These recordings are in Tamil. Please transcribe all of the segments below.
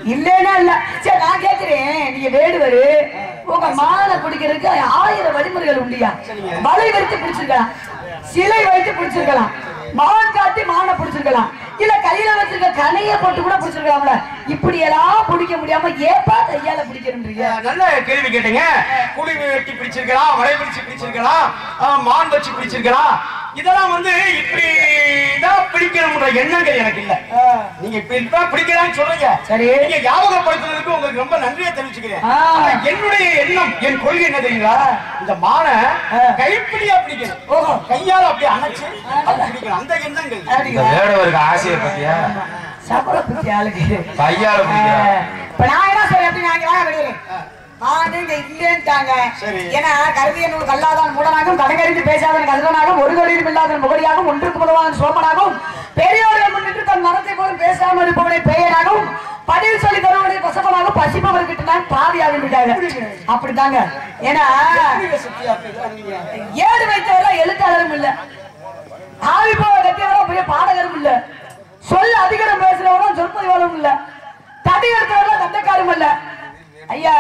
இல்லைன்னா இல்ல சரி நான் கேக்குறேன் நீங்க வேடுவரு உங்க மாலை பிடிக்கிறதுக்கு ஆயிரம் வழிமுறைகள் உண்டியா வலை வைத்து பிடிச்சிருக்கலாம் சிலை வைத்து பிடிச்சிருக்கலாம் மான் காட்டி மானை பிடிச்சிருக்கலாம் இல்ல கையில வச்சிருக்க கனைய போட்டு கூட பிடிச்சிருக்கலாம்ல இப்படி எல்லாம் பிடிக்க முடியாம ஏப்பா கையால பிடிக்கிறீங்க நல்ல கேள்வி கேட்டீங்க குழி வெட்டி பிடிச்சிருக்கலாம் வலை பிடிச்சு பிடிச்சிருக்கலாம் ஆ, மான் வச்சு பிடிச்சிருக்கலாம் இதெல்லாம் வந்து இப்படி தான் பிடிக்கணும்ன்ற எண்ணங்கள் எனக்கு இல்ல நீங்க இப்ப இப்ப பிடிக்கலாம்னு சொல்றீங்க சரி. நீங்க ஞாபகப்படுத்துறதுக்கு உங்களுக்கு ரொம்ப நன்றியை தெரிவிச்சுக்கிறேன் ஆ. ஆனா என்னுடைய எண்ணம் என் கொள்கை என்ன தெரியுங்களா இந்த மானை கைப்பிடியா பிடிக்கணும் ஓஹோ. கையால அப்படியே அணைச்சு அப்படி பிடிக்கணும் அந்த எண்ணங்கள் இந்த அப்படிங்களா? வேடவருக்கு ஆசையை பத்தியா சபல பிடிச்ச ஆளுக்கு கையால பிடிக்கிறா இப்ப நான் என்ன சொல்றேன் அப்படி நான் வாங்க வெளியே ஆடு இங்க இல்லைன்ட்டாங்க சரி. ஏன்னா கருதிய நூல் கல்லாதான் மூடனாகவும் கடங்கறிந்து பேசாதன் கதிரனாகவும் ஒரு தொழிலும் இல்லாதன் முகடியாகவும் ஒன்றுக்கு முதலாதன் சோமனாகவும் பெரியோர்கள் முன்னிட்டு தன் மரத்தை போல பேசாமல் இருப்பவனை பெயராகவும் பதில் சொல்லி தருவனை பசப்பனாக பசிப்பவர்கிட்ட நான் பாதியாக விட்டாங்க அப்படித்தாங்க ஏன்னா ஏடு வைத்தவரெல்லாம் எழுத்தாளரும் இல்ல ஆவி போக கட்டியவரும் பெரிய பாடகரும் இல்ல சொல் அதிகாரம் பேசுறவரும் சொற்பதிவாளரும் இல்ல தடி எடுத்தவரெல்லாம் தண்டக்காரும் இல்ல ஐயா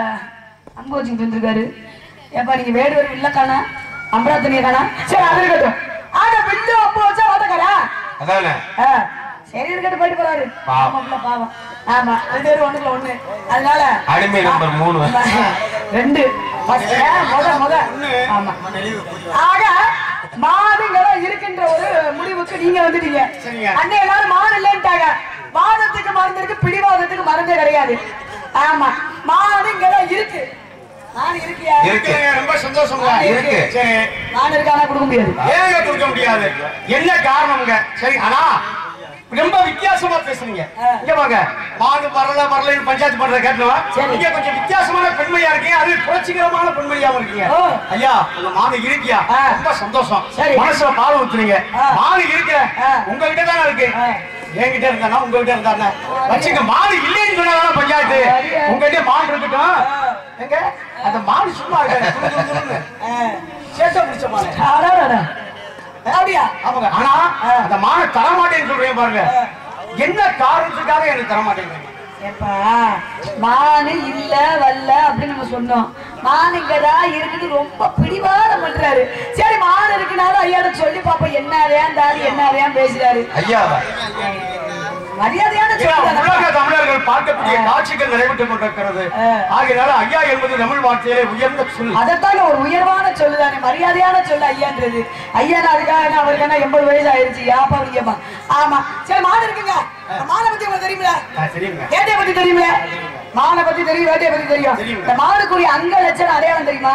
அம்பு வச்சுக்கிட்டு வந்திருக்காரு ஏப்பா நீங்க வேடுவர் இல்ல காணா அம்பராத்தனிய காணா சரி அது இருக்கட்டும் ஆனா வில்லு அம்பு வச்சா வாத்தக்காரா அதானே ஆ, சரி இருக்கட்டும் போயிட்டு போறாரு பாவம். ஆமாம்ல, பாவம் ஆமா ரெண்டு பேரும் ஒண்ணுக்குள்ள ஒண்ணு அதனால அடிமை நம்பர் மூணு ரெண்டு first, முத முத ஆமா ஆக மாடுங்கள இருக்கின்ற ஒரு முடிவுக்கு நீங்க வந்துட்டீங்க சரிங்க. அன்னை எல்லாரும் மாடு இல்லைன்ட்டாங்க வாதத்துக்கு மருந்து இருக்கு பிடிவாதத்துக்கு மருந்தே கிடையாது ஆமா மாடுங்கள இருக்கு மாடு இருக்கியா இருக்கு. இருக்குங்க, ரொம்ப சந்தோஷங்க இருக்கு. சரி மாடு இருக்கானா கொடுக்க முடியாது ஏங்க கொடுக்க முடியாது என்ன காரணம்ங்க சரி ஆனா ரொம்ப வித்தியாசமா பேசுறீங்க ஆ. இங்க வாங்க மாடு வரல வரலன்னு பஞ்சாயத்து பண்ற கேட்டோம் சரி. நீங்க கொஞ்சம் வித்தியாசமான பெண்மணியா இருக்கீங்க அது புரட்சிகரமான பெண்மணியாவும் இருக்கீங்க ஓ. ஐயா உங்க மாடு இருக்கியா ஆ. ரொம்ப சந்தோஷம் சரி. மனசுல பால் ஊத்துறீங்க ஆ. மாடு இருக்க ஆ. உங்ககிட்ட தானே இருக்கு ஆ. என்கிட்ட இருந்தானா உங்ககிட்ட இருந்தானே வச்சுங்க மாடு இல்லைன்னு சொன்னாதானே பஞ்சாயத்து சரியா. உங்ககிட்ட மாடு இருக்கட்டும் ஆ. எங்க அந்த மாடு சும்மா இருக்காது துரு துரு துருன்னு. சேட்டை பிடிச்ச மாடு அடாடாடா. அப்படியா ஆமாங்க ஆனா அந்த மான தர மாட்டேன்னு சொல்றேன் பாருங்க என்ன காரணத்துக்காக எனக்கு தர மாட்டேங்கிறீங்க ஏப்பா மானு இல்ல வல்ல அப்படின்னு நம்ம சொன்னோம் மான் இங்கதான் இருக்குது ரொம்ப பிடிவாதம் பண்றாரு சரி மான் இருக்குனாலும் ஐயாட சொல்லி பாப்போம் என்ன வேண்டாரு என்ன வேன் பேசுறாரு ஐயாவா மரியாதையான ஏன்னா, உலக சொல்லி தமிழர்கள் பார்க்கக்கூடிய காட்சிகள் நடைபெற்றுக் கொண்டிருக்கிறது ஆ. ஆகையினால ஐயா என்பது தமிழ் வார்த்தையிலே உயர்ந்த சொல் அதைத்தாங்க ஒரு உயர்வான சொல்லுதானே மரியாதையான சொல்லு ஐயான்றது ஐயா அதுக்காக என்ன அவருக்கு என்ன எண்பது வயசு ஆயிடுச்சு யாப்பா அவருக்கு ஆமா சரி மாடு இருக்குங்க மானை பத்தி உங்களுக்கு தெரியுமில ஆ, தெரியுங்க வேட்டையை பத்தி தெரியுமில மானை பத்தி தெரியும் வேட்டையை பத்தி தெரியும் தெரியுங்க. இந்த மாடுக்குரிய அங்க லட்சணம் அடையாளம் தெரியுமா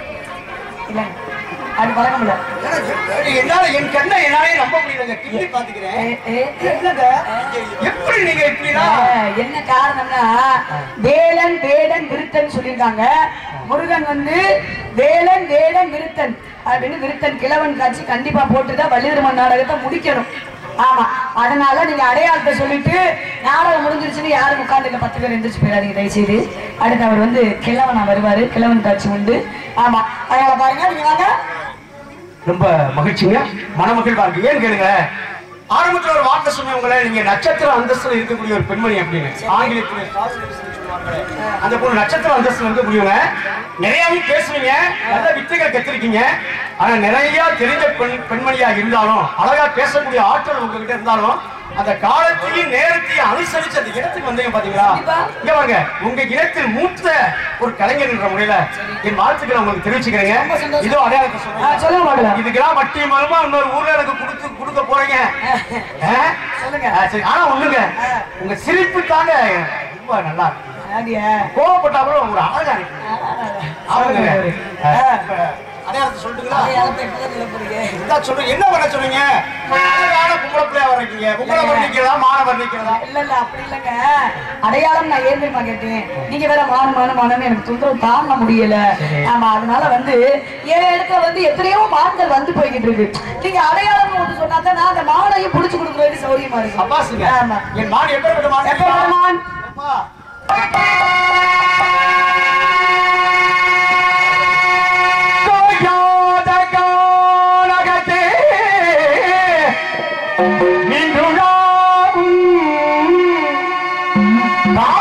இல்ல அது பழக்கம் இல்ல என்னால என் கண்ணை என்னாலே நம்ப முடியலங்க கிண்டி பாத்துக்கிறேன் ஏ, ஏ, என்னங்க எப்படி நீங்க இப்படினா ஆஹ், என்ன காரணம்னா வேலன் வேடன் விருத்தன் சொல்லியிருக்காங்க முருகன் வந்து வேலன் வேடன் விருத்தன் அப்படின்னு விருத்தன் கிழவன் காட்சி கண்டிப்பா போட்டுதான் வள்ளிதர்மன் நாடகத்தை முடிக்கணும் ஆமா அதனால நீங்க அடையாளத்தை சொல்லிட்டு நாடகம் முடிஞ்சிருச்சுன்னு யாரும் உட்காந்துக்க பத்து பேர் எந்திரிச்சு போயிடாதீங்க தயவுசெய்து அடுத்து அவர் வந்து கிழவனா வருவாரு கிழவன் காட்சி உண்டு ஆமா அதனால பாருங்க நீங்க வாங்க ரொம்ப மகிழ்ச்சிங்க மனமகிழ்வா இருக்கு ஏன் கேளுங்க ஆரம்பத்துல ஒரு வார்த்தை சொன்னேன் உங்களை நீங்க நட்சத்திர அந்தஸ்துல இருக்கக்கூடிய ஒரு பெண்மணி அப்படின்னு ஆங்கிலத்துல star citizen சொல்லுவாங்களே. அந்த பொண்ணு நட்சத்திர அந்தஸ்துல இருக்கக்கூடியவங்க நிறையவும் பேசுவீங்க நல்ல வித்தைகள் கத்திருக்கீங்க ஆனா நிறைய தெரிஞ்ச பெண் பெண்மணியா இருந்தாலும் அழகா பேசக்கூடிய ஆற்றல் உங்ககிட்ட இருந்தாலும் அந்த காலத்தையும் நேரத்தையும் அனுசரிச்சு அந்த இடத்துக்கு வந்தீங்க பாத்தீங்களா கண்டிப்பா. இங்க பாருங்க உங்க இனத்தில் மூத்த ஒரு கலைஞர் என்ற முறையில என் வாழ்த்துக்களை உங்களுக்கு தெரிவிச்சுக்கிறேங்க ரொம்ப சந்தோஷம். இதோ அடையாளத்தை ஆ, சொல்லுங்க சொல்லுங்க பார்க்கலாம் இதுக்கெல்லாம் வட்டி மரமா இன்னொரு ஊர்ல எனக்கு கொடுத்து கொடுக்க போறீங்க ஆ? சொல்லுங்க ஆ, சரி ஆனா ஒண்ணுங்க உங்க சிரிப்பு தாங்க ரொம்ப நல்லா இருக்கு அப்படியா கோவப்பட்டா கூட ஒரு அழகா இருக்கு ஆமாங்க ஆ. ஆ, இப்ப அடையாளத்தை சொல்லிட்டுங்களா அடையாளத்தை இப்பதான் சொல்ல போறீங்க இதான் சொல்றீங்க என்ன பண்ண சொல்றீங்க அழகான பொம்பளை பிள்ளையா வர்றீங்க பொம்பளை வர்ணிக்கிறதா மாணவர் வர்ணிக்கிறதா இல்ல இல்ல அப்படி இல்லங்க அடையாளம் நான் ஏன் தெரியுமா கேட்டேன் நீங்க வேற மானம் மானம் மானம் எனக்கு தொந்தரவு தாங்க முடியல ஆமா அதனால வந்து என் இடத்துல வந்து எத்தனையோ மான்கள் வந்து போய்கிட்டு இருக்கு நீங்க அடையாளம் ஒன்று சொன்னா தான் நான் அந்த மானையும் புடிச்சு கொடுக்குறது சௌரியமா இருக்கும் அப்பாசுங்க ஆமா என் மாடு எப்பேற்பட்ட மாடு எப்ப வர மான் அப்பா. தோயாத கானகத்தே நின்றுடாவும்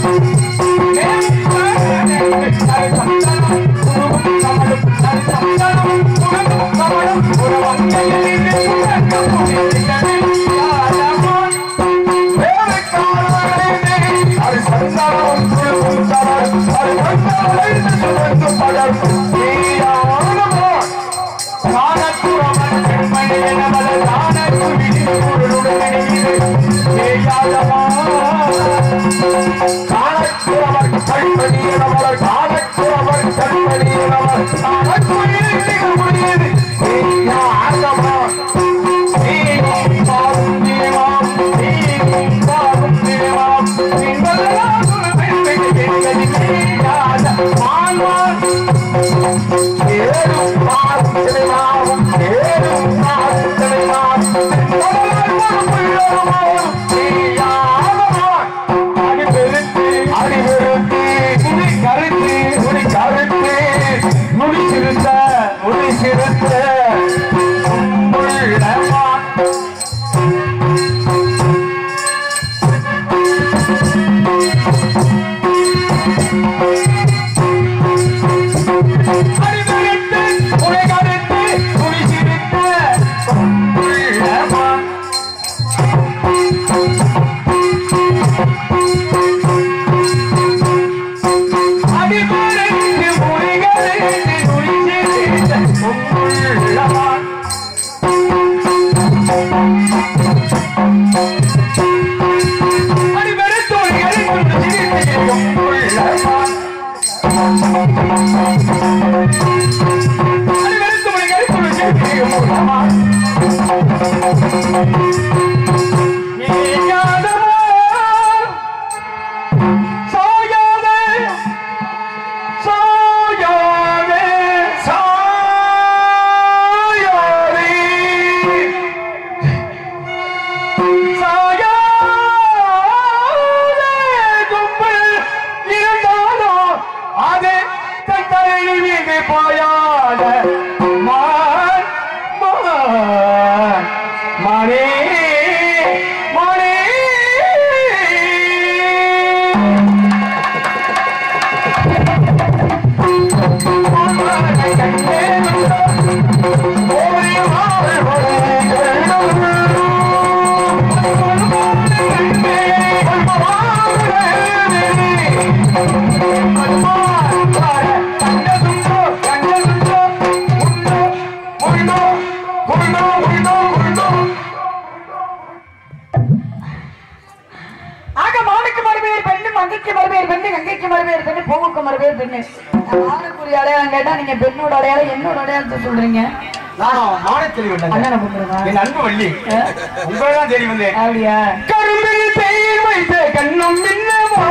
ஆக மானுக்கு மறுபெயர் பெண்ணு மங்கைக்கு மறுபெயர் பெண்ணு கங்கைக்கு மறுபெயர் பெண்ணு பூவுக்கு மறுபெயர் பெண்ணு நான் மானுக்குரிய அடையாளம் கேட்டா நீங்க பெண்ணோட அடையாளம் என்னோட அடையாளத்தை சொல்றீங்க நானும் மானத்தில் வந்தேன் அண்ணனை கூப்பிடுறா என் அன்பு வள்ளி உங்களை தான் தேடி வந்தேன் அப்படியா கரும்பில் பெயர் வைத்த கண்ணும் மின்னவா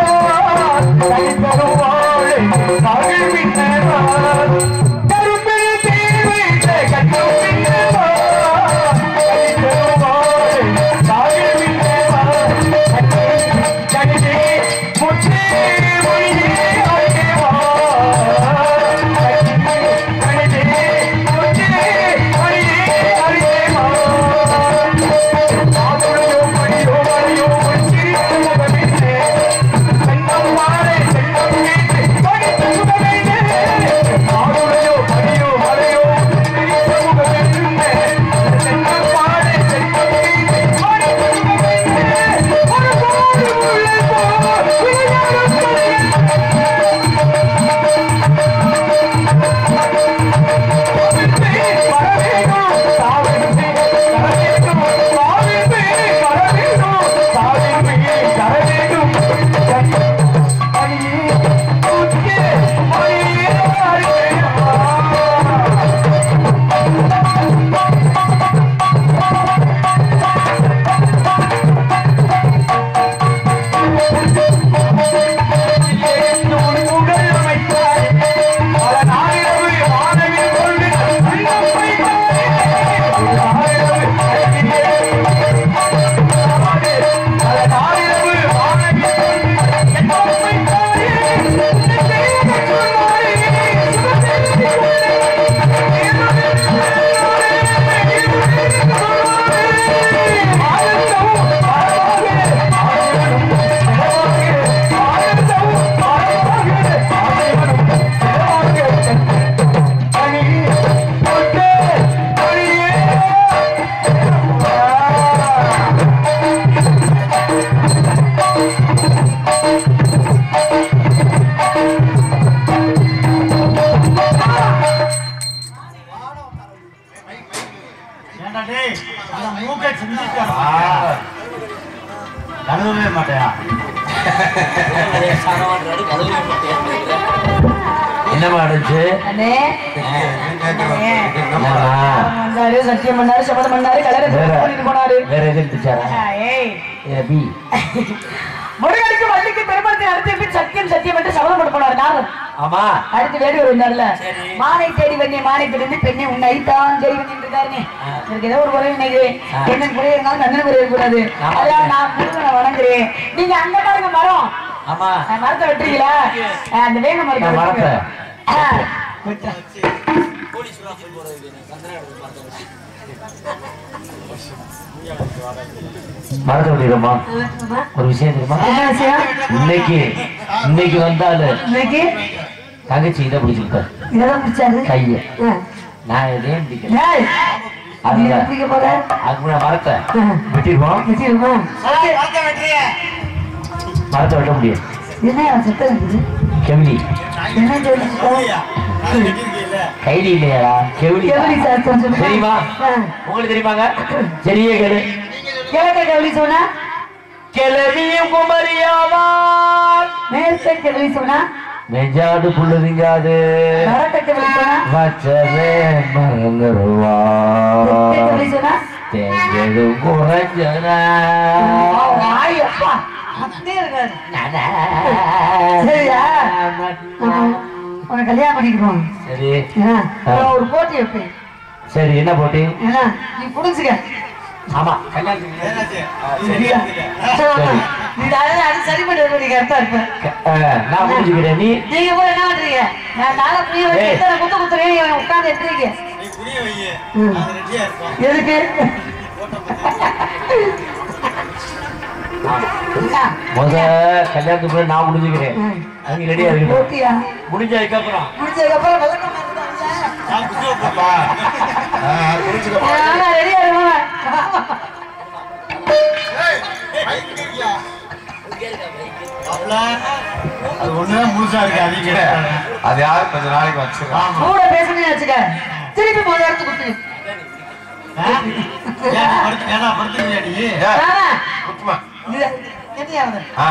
தனிப்பெரும் வாழை மகள் மின்னவா கரும்பில் பெயர் வைத்த கண்ணும் மின்னவா தனிப்பெரும் வாழை மகள் மின்னவா கனிதே முற்றே மொழியே அழகேவா கனிதே முற்றே மொழியே அழகேவா ஆதரவோ மணியோ மணியோ சிரித்து முகமிட்டே கண்ணம் என்னமா அடைச்சு அண்ணே அண்ணே. என்னம்மா? அவன் வந்தாரு சத்தியம் பண்ணாரு சபதம் பண்ணாரு கல்யாணம் வேற பண்ணிட்டு போனாரு வேற எது இருந்துச்சாரா ஆ, ஏய் ஏ, பி முருகனுக்கு வள்ளிக்கு பெருமத்தை அடுத்து பின் சத்தியம் சத்தியம் என்று சபதம் பண்ண போனார் நாரதன் ஆமா அடுத்து வேறு வந்தார்ல மானை தேடி வந்தே மானை தேடி பெண்ணை உன்னை ஐத்தான் தேடி வந்து இருக்காருனே எனக்கு ஏதோ ஒரு குறை நினைக்கிறேன் என்ன குறை இருந்தாலும் கண்ணன் குறை இருக்கக்கூடாது ஆமா. அதான் நான் முருகனை வணங்குறேன் நீங்க அங்க பாருங்க மரம் ஆமா ஆ, மரத்தை வெட்டுறீங்களா ஆ, அந்த வேங்க மரத்தை நான் வெட்டுங்க. மரத்தை. ஆ, வெட்டுறேன். மறக்க முடியுமா ஒரு விஷயம் தெரியுமா என்ன விஷயம் இன்னைக்கு இன்னைக்கு வந்தாலு இன்னைக்கு தங்கச்சி இதை பிடிச்சிருப்பாரு இதெல்லாம் பிடிச்சாரு கைய ஆ. நான் எதையும் பிடிக்கல ஏய், நீ அதுல எப்படி போற அதுக்கு முன்னாடி மரத்தை வெட்டிருப்போம் வச்சிருக்கோம் மரத்தை வெட்ட முடியும் என்ன சத்தம் இருக்குது கெவிலி என்ன சொல்லிட்டு கைலி இல்லையாடா கெவிலி கெவலி சார் சொல்லுங்க தெரியுமா உங்களுக்கு தெரியுமாங்க சரியே கேளு கிழக்க கெவலி சொன்னா கிளவியும் குமரியாவா மேற்க கெவலி சொன்னா நெஞ்சாடு புள்ளுதிங்காது வடக்க கெவலி சொன்னா வச்சதே மறந்துருவா தெற்க கெவலி சொன்னா தேங்கது குறைஞ்சனா ஆய் அப்பா அப்படியே இருக்காரு சரியா உனக்கு கல்யாணம் பண்ணிக்கிறோம் சரி நான் ஒரு போட்டி வைப்பேன் சரி என்ன போட்டி என்ன நீ புடிச்சுக்க ஆமா சரியா நீ அழகா அது சரி பண்ணி வருவ, நீ கரெக்டா இருப்ப அஹ், நான் புரிஞ்சுக்கிறேன் நீ நீங்க போய் என்ன பண்றீங்க நான் நாளை புரிய வச்சு ஏய். எத்தனை குத்து குத்துறேன் உட்காந்து எடுத்துறீங்க ம். எதுக்கு என்ன? முத கல்யாணத்துக்கு முன்னாடி நான் முடிஞ்சுக்கிறேன் ம். அவங்க ரெடியா இருக்கட்டும் போட்டியா முடிஞ்சதுக்கு அப்புறம் முடிச்சதுக்கு அப்புறம் விளக்கம் ரெடியா இருவேன் அது ஒண்ணுதான் முழுசா இருக்கு அதிக அது யாரு கொஞ்ச நாளைக்கு வச்சிருக்கான் கூட பேசணும்னு வச்சுக்க திருப்பி முதல் இடத்து குத்து ஏன்னா படுத்துக்கிறியாடி ராமா, குத்துமா இது என்னையாவது ஆ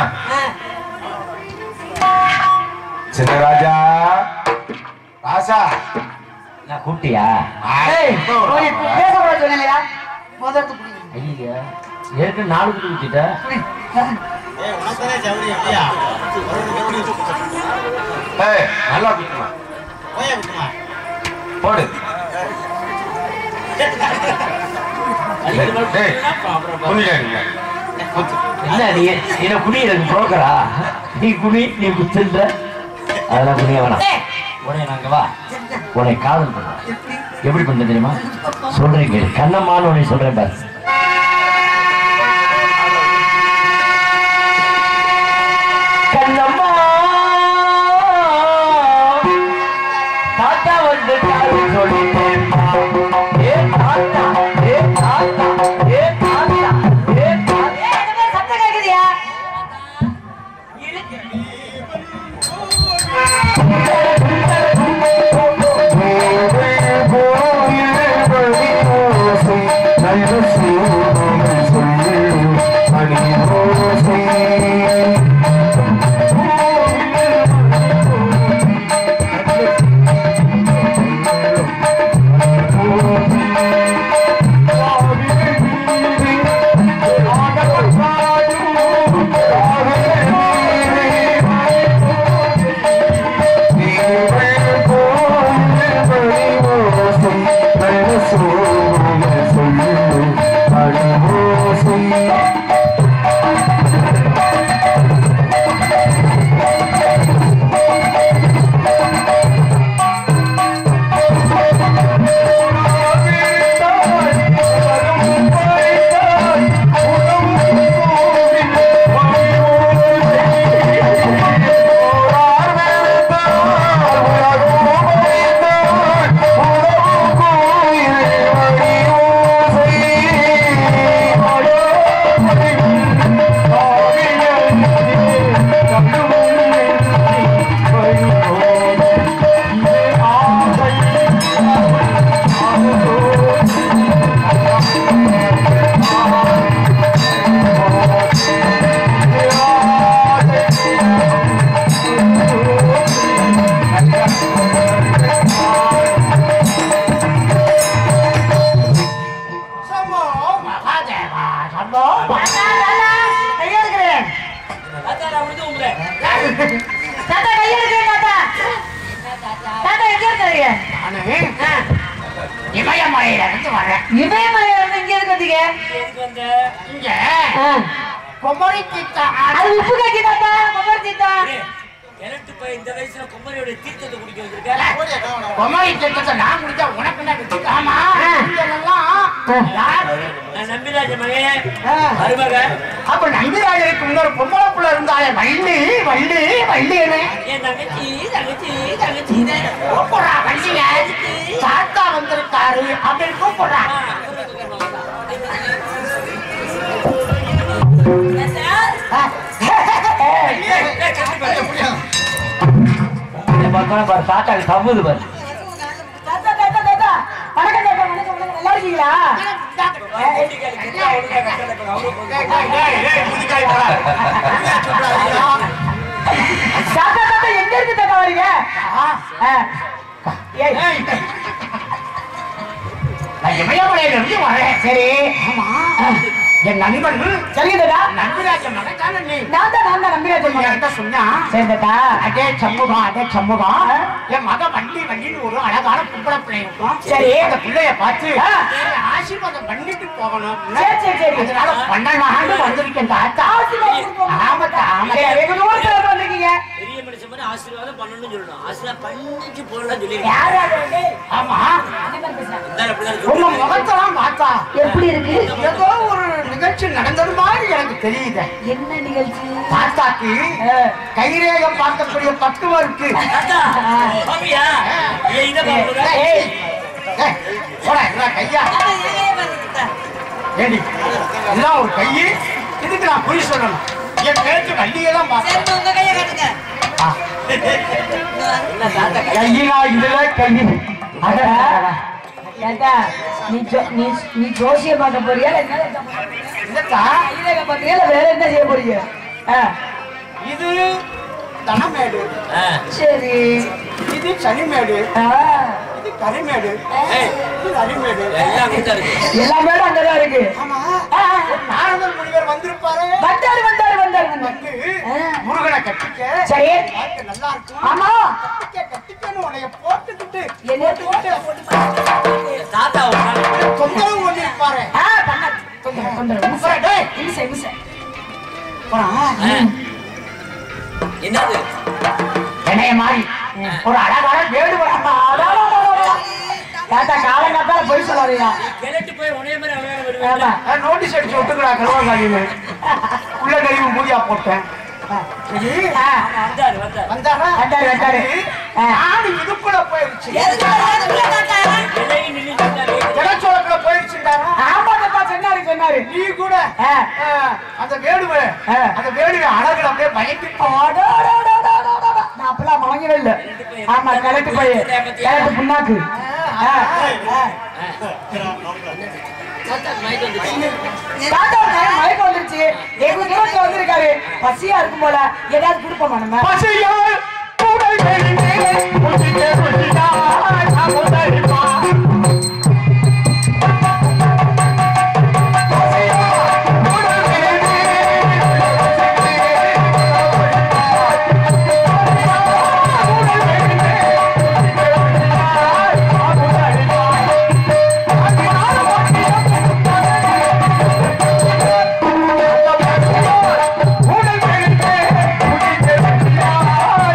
சின்ன ராஜா ராசா நான் கூப்பிட்டியா ஏய் போய் பேசக்கூடாது சொன்னேன்லையா முதல் இடத்து குடி ஐயா ஏற்கனவே நாலு குடி ஊத்திட்ட குடி ஏய் உனக்குதானே ஜவுளி இல்லையா ஏய் நல்லா குத்துமா போய் விட்டுமா போடு டேய் புரியுங்க குத்து என்ன நீ என்ன குடி எனக்கு புரோக்கரா நீ குடி நீ குத்துன்ற அதெல்லாம் குடிய வேணாம் உடனே நாங்க வா உன்னை காதல் பண்ண எப்படி பண்ண தெரியுமா சொல்றேன் கேளு கண்ணம்மான்னு உன்னை சொல்றேன் பாரு கண்ணம்மா தாத்தா வந்து சொல்லிட்டேன் ஏ தாத்தா ஏ தாத்தா ஏ தாத்தா ஏ தாத்தா ஏய், இந்த மாதிரி சத்தம் கேக்குதியா Thank தாத்தா கையெழுத்து தாத்தா தாத்தா எங்க இருக்காதீங்க இமயமலையில இருந்து வரேன் இமயமலையில இருந்து இங்க எதுக்கு வந்தீங்க இங்க ஆ. குமரி தீர்த்தா அது உப்பு காக்கி தாத்தா கொம்பர் தீத்தா கிழட்டு போய் இந்த வயசுல குமரியோட தீர்த்தத்தை குடிக்க வந்திருக்க குமரி தீர்த்தத்தை நான் குடிச்சா உனக்கு என்ன குடிச்சு ஆமா ஆ. இதெல்லாம் யார்? நான் நம்பிராஜ மகன் ஆ. மருமக அப்ப நம்பிராஜருக்கு இன்னொரு பொம்பளை புள்ள இருந்தாலே வள்ளி வள்ளி வள்ளின்னு என் தங்கச்சி தங்கச்சி தங்கச்சி கூப்பிடுறா வள்ளிய தாத்தா வந்திருக்காரு அப்படின்னு கூப்பிடுறா பக்கம் பாரு சாட்டாக்கு தவுது பாரு தாத்தா தாத்தா தாத்தா வணக்கம் தாத்தா வணக்கம் வணக்கம் நல்லா இருக்கீங்களா தாத்தா தாத்தா எங்க இருக்கு தாத்தா வரீங்க ஆ. ஏய் நான் இமயமலையில இருந்து வரேன் சரி ஆமா என் நண்பன் சரிங்க தாத்தா நம்பிராஜ மகன் நீ நான் தான் நான் தான் நம்பிராஜன் மகன். என்கிட்ட சொன்னா சரி தாத்தா அதே சண்முகம் அதே சண்முகம் என் மக வண்டி வண்டின்னு ஒரு அழகான பொம்பளை பிள்ளை இருக்கும் சரி. அந்த பிள்ளைய பார்த்து ஆ. சரி, ஆசீர்வாதம் பண்ணிட்டு போகணும் சரி, சரி, சரி. அதனால பன்னெண்டு ஆண்டு வந்திருக்கேன் தாத்தா ஆமாத்தா ஆமாத்தா சரி, வெகு தூரத்துல இருந்து வந்திருக்கீங்க பெரிய மனுஷன் மாதிரி ஆசீர்வாதம் பண்ணணும்னு சொல்லணும் ஆசீர்வாதம் பண்ணிட்டு போடலாம் சொல்லிருக்கேன் யார் யார் வந்து? ஆமா இந்தாரு அப்படிதான் உங்க சொல்லுவாங்க. முகத்தெல்லாம் பார்த்தா எப்படி இருக்கு ஏதோ ஒரு நிகழ்ச்சி நடந்தது மாதிரி எனக்கு தெரியுது என்ன நிகழ்ச்சி தாத்தாக்கு ஆ. கைரேகம் பார்க்கக்கூடிய பக்குவம் இருக்கு தாத்தா, பாப்பியா? ஏன் இதை பாப்புங்க? ஏய், ஏய், போடா, இதெல்லாம் கையா ஏடி இதெல்லாம் ஒரு கையி இதுக்கு நான் குறி சொல்லணும் என் பேச்சு வண்டியை தான் பார்த்தேன் ஆ. கையிலா இதுல கையி அடடா. ஏண்டா, நீ ஜோ- நீ நீ ஜோசியம் பார்க்க போறியா இல்ல என்ன பார்க்க போறியா? இல்லக்கா கைரேகை பார்க்கறியா இல்ல வேற என்ன செய்ய போறீங்க ஆ, இது தனமேடு ஆ. சரி இது சனிமேடு ஆ, இது கரிமேடு ஏய், இது அரிமேடு எல்லாம் கூட்டா இருக்கு எல்லா மேலும் அங்கதான் இருக்கு ஆமா ஆ, ஒரு நாரதர் முனிவர் வந்திருப்பாரு வந்தாரு வந்தாரு வந்தாரு வந்தாரு வந்து ஆ. முருகனை கட்டிக்க சரி வாழ்க்கை நல்லா இருக்கும் ஆமா கட்டிக்க கட்டிக்கன்னு உன்னைய போட்டுக்கிட்டு என்ன போட்டு தாத்தா உட்கார்ந்து. தொந்தரவு கொண்டு இருப்பாரு ஆ பண்ணாரு தொந்தரவு தொந்தரவு இம்சை. டேய், இம்சை இம்சை அப்புறம் ஆ. என்னது என்னைய மாதிரி ஒரு அழகான வேடு வளர்ந்தா தாத்தா காலங்காத்தால போய் சொல்லாதீங்க கிழட்டு போய் உனைய மாதிரி அழகான வருவேன் ஆமா நோட்டீஸ் அடிச்சு விட்டுக்கிறா கருவாங்காலின்னு உள்ள கழிவு மூடியா போட்டேன் சரி ஆ, வந்தாரு வந்தாரு வந்தாரா வந்தாரு, வந்தாரு. ஆ. நானும் இதுக்குள்ள போயிருச்சு விலகி நின்னு சொன்னாரு. ஜனச்சோளத்துல போயிருச்சுட்டாரா ஆமா தாத்தா சொன்னாரு சொன்னாரு நீ கூட ஆ. ஆ, அந்த வேடுவை ஆ. அந்த வேடுவை அழகுல அப்படியே பயந்து அடோ, அடோ, அடோ, அடோ, அடோ, அடோ. நான் அப்பெல்லாம் மலங்கவே இல்ல ஆமா கிழட்டு போய் கிழட்டு புண்ணாக்கு ஆ, ஆ. தாத்தாக்கு மயக்கம் வந்துச்சு. தாத்தா ஒரு நேரம் மயக்கம் வந்துருச்சு எங்க தூரத்துல வந்திருக்காரு பசியா இருக்கும் போல ஏதாவது கொடுப்போமா நம்ம பசியால் உடல் மெலிந்தே, புசிக்க ருசியாய் அமுதரிப்பா. பசியால் உடல் மெலிந்தே, உடல் மெலிந்தே, புசிக்க ருசியாய் அமுதரிப்பா. அதிகார வாக்கியம் உடல் மெலிந்தே, புசிக்க ருசியாய்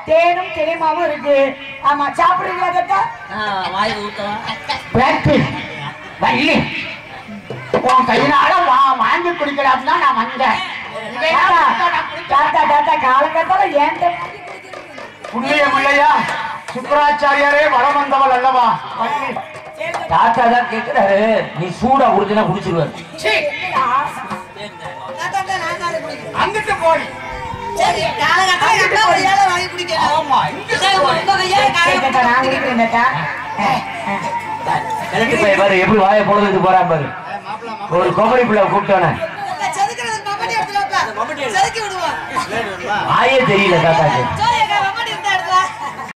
தேனும் தெளிமாவும் இருக்கு ஆமா சாப்பிடுறீங்களா தாத்தா வாய் ஊத்தவா பிராக்டிஸ் வள்ளி உன் கையினால வா வாங்கி குடிக்கலாம் தான் நான் வந்தேன் தாத்தா தாத்தா தாத்தா காலங்கத்தால ஏன்ட்ட புண்ணியம் இல்லையா சுக்கராச்சாரியாரே வளம் வந்தவள் அல்லவா தாத்தா தான் கேட்கிறாரு நீ சூடா குடிச்சுனா குடிச்சிருவாரு அங்கிட்டு போய் ஆமா இங்க சரி, தாத்தா நான் குடிக்கிறேன் தாத்தா கிழட்டு போய் பாரு எப்படி வாயை பொழுதுக்கு போறான் பாரு ஒரு கொமரி பிள்ளை கூப்பிட்டானே வாயே தெரியல தாத்தாக்கு